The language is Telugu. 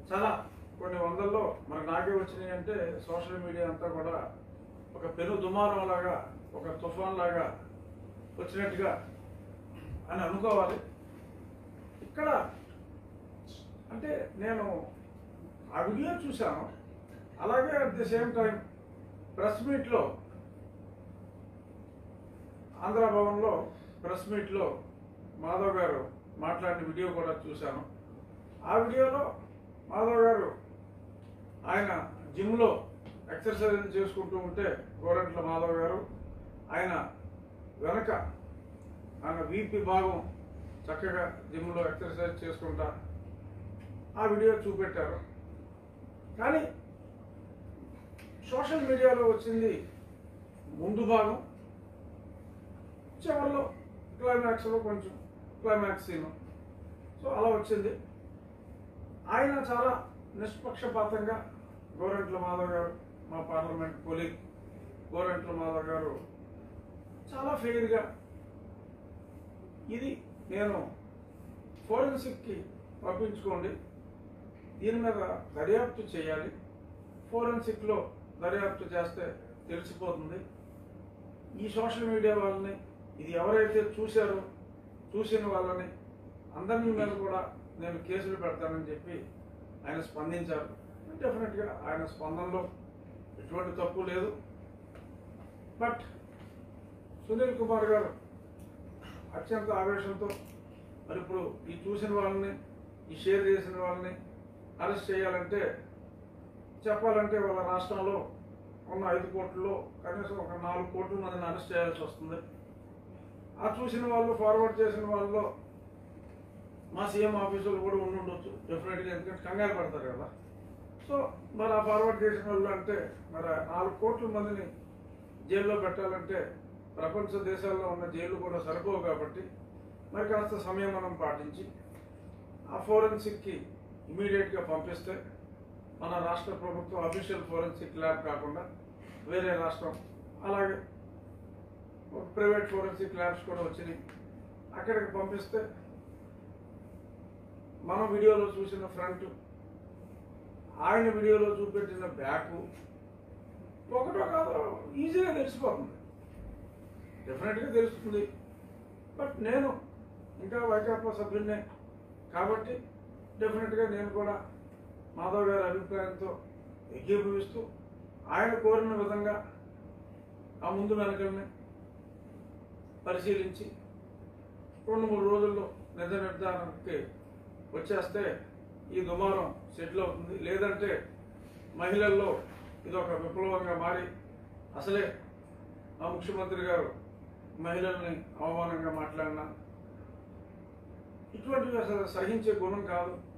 చాలా కొన్ని వందల్లో మరి నాకే వచ్చినాయి అంటే సోషల్ మీడియా అంతా కూడా ఒక పెను దుమారం లాగా ఒక తుఫాన్ లాగా వచ్చినట్టుగా అని అనుకోవాలి ఇక్కడ అంటే నేను ఆ వీడియో చూశాను అలాగే at the same time press మీట్లో ఆంధ్ర భవన్లో ప్రెస్ మీట్లో మాధవ్ గారు మాట్లాడిన వీడియో కూడా చూశాను ఆ వీడియోలో మాధవ్ గారు ఆయన జిమ్లో ఎక్సర్సైజ్ చేసుకుంటూ ఉంటే గోరంట్ల మాధవ్ గారు ఆయన వెనక ఆయన వీపీ భాగం చక్కగా జిమ్లో ఎక్సర్సైజ్ చేసుకుంటా ఆ వీడియో చూపెట్టారు కానీ సోషల్ మీడియాలో వచ్చింది ముందు భాగం చివరిలో క్లైమాక్స్లో కొంచెం క్లైమాక్స్ సీన్ సో అలా వచ్చింది ఆయన చాలా నిష్పక్షపాతంగా గోరంట్ల మాధవ్ గారు మా పార్లమెంట్ కొలీగ్ గోరంట్ల మాధవ్ గారు చాలా ఫెయిర్గా ఇది నేను ఫోరెన్సిక్కి పంపించుకోండి దీని మీద దర్యాప్తు చేయాలి ఫోరెన్సిక్లో దర్యాప్తు చేస్తే తెలిసిపోతుంది ఈ సోషల్ మీడియా వాళ్ళని ఇది ఎవరైతే చూశారో చూసిన వాళ్ళని అందరి మీద కూడా నేను కేసులు పెడతానని చెప్పి ఆయన స్పందించారు డెఫినెట్గా ఆయన స్పందనలో ఎటువంటి తప్పు లేదు బట్ సునీల్ కుమార్ గారు అత్యంత ఆవేశంతో మరి ఇప్పుడు ఈ చూసిన వాళ్ళని ఈ షేర్ చేసిన వాళ్ళని అరెస్ట్ చేయాలంటే చెప్పాలంటే వాళ్ళ రాష్ట్రంలో ఉన్న ఐదు కోట్లలో కనీసం ఒక నాలుగు కోట్ల మందిని అరెస్ట్ చేయాల్సి వస్తుంది ఆ చూసిన వాళ్ళు ఫార్వర్డ్ చేసిన వాళ్ళలో మా సీఎం ఆఫీసులు కూడా ఉండి ఉండొచ్చు డెఫినెట్గా ఎందుకంటే కంగారు పడతారు కదా సో మరి ఆ ఫార్వర్డ్ చేసిన వాళ్ళు అంటే మరి ఆ నాలుగు కోట్ల మందిని జైల్లో పెట్టాలంటే ప్రపంచ దేశాల్లో ఉన్న జైలు కూడా సరిపోవు కాబట్టి మరి కాస్త సమయం మనం పాటించి ఆ ఫోరెన్సిక్కి ఇమీడియట్గా పంపిస్తే మన రాష్ట్ర ప్రభుత్వం అఫీషియల్ ఫోరెన్సిక్ ల్యాబ్ కాకుండా వేరే రాష్ట్రం అలాగే ఒక ప్రైవేట్ ఫోరెన్సిక్ ల్యాబ్స్ కూడా వచ్చినాయి అక్కడికి పంపిస్తే మన వీడియోలో చూసిన ఫ్రంట్ ఆయన వీడియోలో చూపెట్టిన బ్యాక్ ఒకటో కాదో ఈజీగా తెలిసిపోతుంది డెఫినెట్గా తెలుస్తుంది బట్ నేను ఇంకా వైకాపా సభ్యున్నే కాబట్టి డెఫినెట్గా నేను కూడా మాధవ్ గారి అభిప్రాయంతో ఏకీభవిస్తూ ఆయన కోరిన విధంగా ఆ ముందు వెనకల్ని పరిశీలించి రెండు మూడు రోజుల్లో నిజ నిర్ధారణకి వచ్చేస్తే ఈ దుమారం సెటిల్ అవుతుంది లేదంటే మహిళల్లో ఇది ఒక విప్లవంగా మారి అసలే మా ముఖ్యమంత్రి గారు మహిళల్ని అవమానంగా మాట్లాడినా ఇటువంటివి అసలు సహించే గుణం కాదు